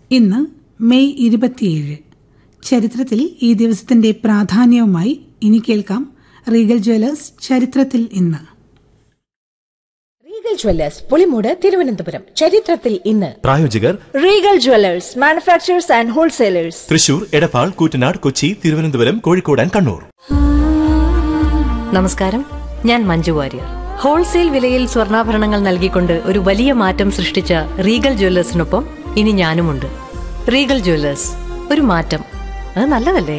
ഇന്ന് മെയ് ഇരുപത്തിയേഴ് ചരിത്രത്തിൽ ഈ ദിവസത്തിന്റെ പ്രാധാന്യവുമായി ഇനി കേൾക്കാം റീഗൽ ജ്വല്ലേഴ്സ് ചരിത്രത്തിൽ ഇന്ന് റീഗൽ ജ്വല്ലേഴ്സ് പുളിമൂട് തിരുവനന്തപുരം ചരിത്രത്തിൽ ഇന്ന് പ്രായോജകർ Regal jewellers manufacturers and wholesalers Thrissur Edappal Koottanad Kochi Thiruvananthapuram Kozhikode and Kannur നമസ്കാരം ഞാൻ മഞ്ജു വാര്യർ ഹോൾസെയിൽ വിലയിൽ സ്വർണ്ണാഭരണങ്ങൾ നൽകിക്കൊണ്ട് ഒരു വലിയ മാറ്റം സൃഷ്ടിച്ച റീഗൽ ജ്വല്ലേഴ്സിനൊപ്പം ഇനി ഞാനുമുണ്ട് റീഗൽ ജ്വല്ലേഴ്സ് ഒരു മാറ്റം അത് നല്ലതല്ലേ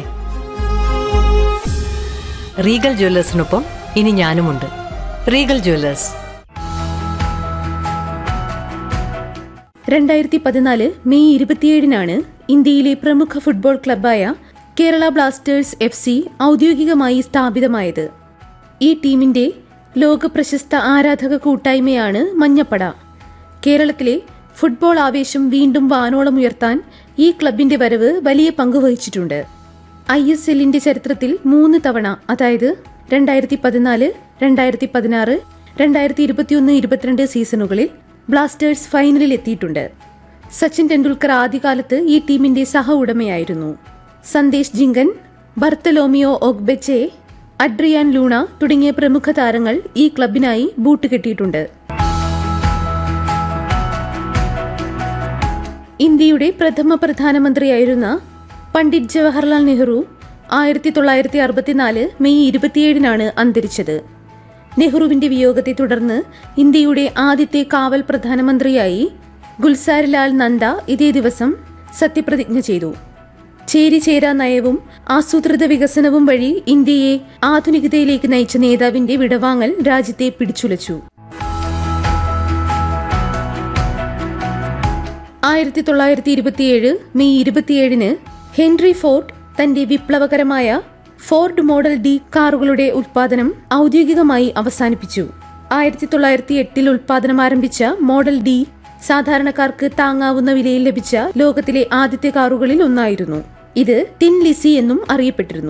റീഗൽ ജ്വല്ലേഴ്സിനൊപ്പം ഇനി ഞാനുമുണ്ട് റീഗൽ ജ്വല്ലേഴ്സ് രണ്ടായിരത്തി പതിനാല് മെയ് ഇരുപത്തിയേഴിനാണ് ഇന്ത്യയിലെ പ്രമുഖ ഫുട്ബോൾ ക്ലബായ കേരള ബ്ലാസ്റ്റേഴ്സ് എഫ് സി ഔദ്യോഗികമായി സ്ഥാപിതമായത് ഈ ടീമിന്റെ ലോകപ്രശസ്ത ആരാധക കൂട്ടായ്മയാണ് മഞ്ഞപ്പട കേരളത്തിലെ ഫുട്ബോൾ ആവേശം വീണ്ടും വാനോളം ഉയർത്താൻ ഈ ക്ലബിന്റെ വരവ് വലിയ പങ്കുവഹിച്ചിട്ടുണ്ട് ഐ എസ് എല്ലിന്റെ ചരിത്രത്തിൽ മൂന്ന് തവണ അതായത് രണ്ടായിരത്തി പതിനാല് രണ്ടായിരത്തി പതിനാറ് രണ്ടായിരത്തി ഇരുപത്തിയൊന്ന് ഇരുപത്തിരണ്ട് സീസണുകളിൽ ബ്ലാസ്റ്റേഴ്സ് ഫൈനലിൽ എത്തിയിട്ടുണ്ട് സച്ചിൻ ടെണ്ടുൽക്കർ ആദ്യകാലത്ത് ഈ ടീമിന്റെ സഹ ഉടമയായിരുന്നു Sandesh Jhingan Bartholomew Ogbeche Adrian Luna തുടങ്ങിയ പ്രമുഖ താരങ്ങൾ ഈ ക്ലബിനായി ബൂട്ട് കെട്ടിയിട്ടുണ്ട് ഇന്ത്യയുടെ പ്രഥമ പ്രധാനമന്ത്രിയായിരുന്ന പണ്ഡിറ്റ് ജവഹർലാൽ നെഹ്റു ആയിരത്തി തൊള്ളായിരത്തി അറുപത്തിനാല് മെയ് ഇരുപത്തിയേഴിനാണ് അന്തരിച്ചത് നെഹ്റുവിന്റെ വിയോഗത്തെ തുടർന്ന് ഇന്ത്യയുടെ ആദ്യത്തെ കാവൽ പ്രധാനമന്ത്രിയായി ഗുൽസാരിലാൽ നന്ദ ഇതേ ദിവസം സത്യപ്രതിജ്ഞ ചെയ്തു ചേരിചേരാ നയവും ആസൂത്രിത വികസനവും വഴി ഇന്ത്യയെ ആധുനികതയിലേക്ക് നയിച്ച നേതാവിന്റെ വിടവാങ്ങൽ രാജ്യത്തെ പിടിച്ചുലച്ചു ആയിരത്തി തൊള്ളായിരത്തി ഇരുപത്തിയേഴ് മെയ് ഇരുപത്തിയേഴിന് ഹെൻറി ഫോർഡ് തന്റെ വിപ്ലവകരമായ ഫോർഡ് മോഡൽ ഡി കാറുകളുടെ ഉൽപാദനം ഔദ്യോഗികമായി അവസാനിപ്പിച്ചു ആയിരത്തി തൊള്ളായിരത്തി എട്ടിൽ ഉൽപാദനം ആരംഭിച്ച മോഡൽ ഡി സാധാരണക്കാർക്ക് താങ്ങാവുന്ന വിലയിൽ ലഭിച്ച ലോകത്തിലെ ആദ്യത്തെ കാറുകളിൽ ഒന്നായിരുന്നു ഇത് ടിൻ ലിസി എന്നും അറിയപ്പെട്ടിരുന്നു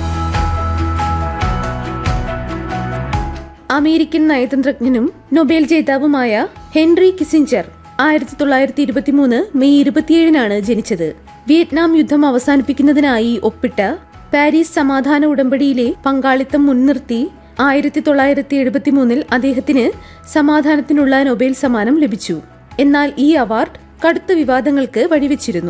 അമേരിക്കൻ നയതന്ത്രജ്ഞനും നൊബേൽ ജേതാവുമായ ഹെൻറി കിസിഞ്ചർ ആയിരത്തി തൊള്ളായിരത്തി ഇരുപത്തിമൂന്ന് മെയ് ഇരുപത്തിയേഴിനാണ് ജനിച്ചത് വിയറ്റ്നാം യുദ്ധം അവസാനിപ്പിക്കുന്നതിനായി ഒപ്പിട്ട പാരീസ് സമാധാന ഉടമ്പടിയിലെ പങ്കാളിത്തം മുൻനിർത്തി ആയിരത്തി തൊള്ളായിരത്തി എഴുപത്തിമൂന്നിൽ അദ്ദേഹത്തിന് സമാധാനത്തിനുള്ള നൊബേൽ സമ്മാനം ലഭിച്ചു എന്നാൽ ഈ അവാർഡ് കടുത്ത വിവാദങ്ങൾക്ക് വഴിവെച്ചിരുന്നു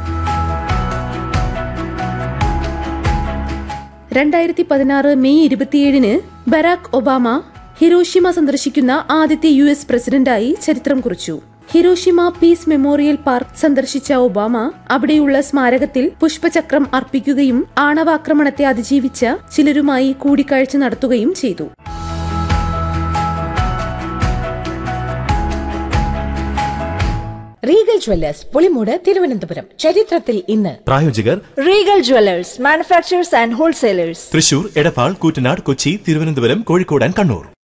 രണ്ടായിരത്തി പതിനാറ് മെയ് ഇരുപത്തിയേഴിന് ബരാക് ഒബാമ ഹിരോഷിമ സന്ദർശിക്കുന്ന ആദ്യത്തെ യു എസ് പ്രസിഡന്റായി ചരിത്രം കുറിച്ചു ഹിരോഷിമ പീസ് മെമ്മോറിയൽ പാർക്ക് സന്ദർശിച്ച ഒബാമ അവിടെയുള്ള സ്മാരകത്തിൽ പുഷ്പചക്രം അർപ്പിക്കുകയും ആണവാക്രമണത്തെ അതിജീവിച്ച ചിലരുമായി കൂടിക്കാഴ്ച നടത്തുകയും ചെയ്തു റീഗൽ ജ്വല്ലേഴ്സ് പുളിമൂട് തിരുവനന്തപുരം ചരിത്രത്തിൽ ഇന്ന് പ്രായോജകർ Regal jewellers manufacturers and wholesalers Thrissur Edappal Koottanad Kochi Thiruvananthapuram Kozhikode and Kannur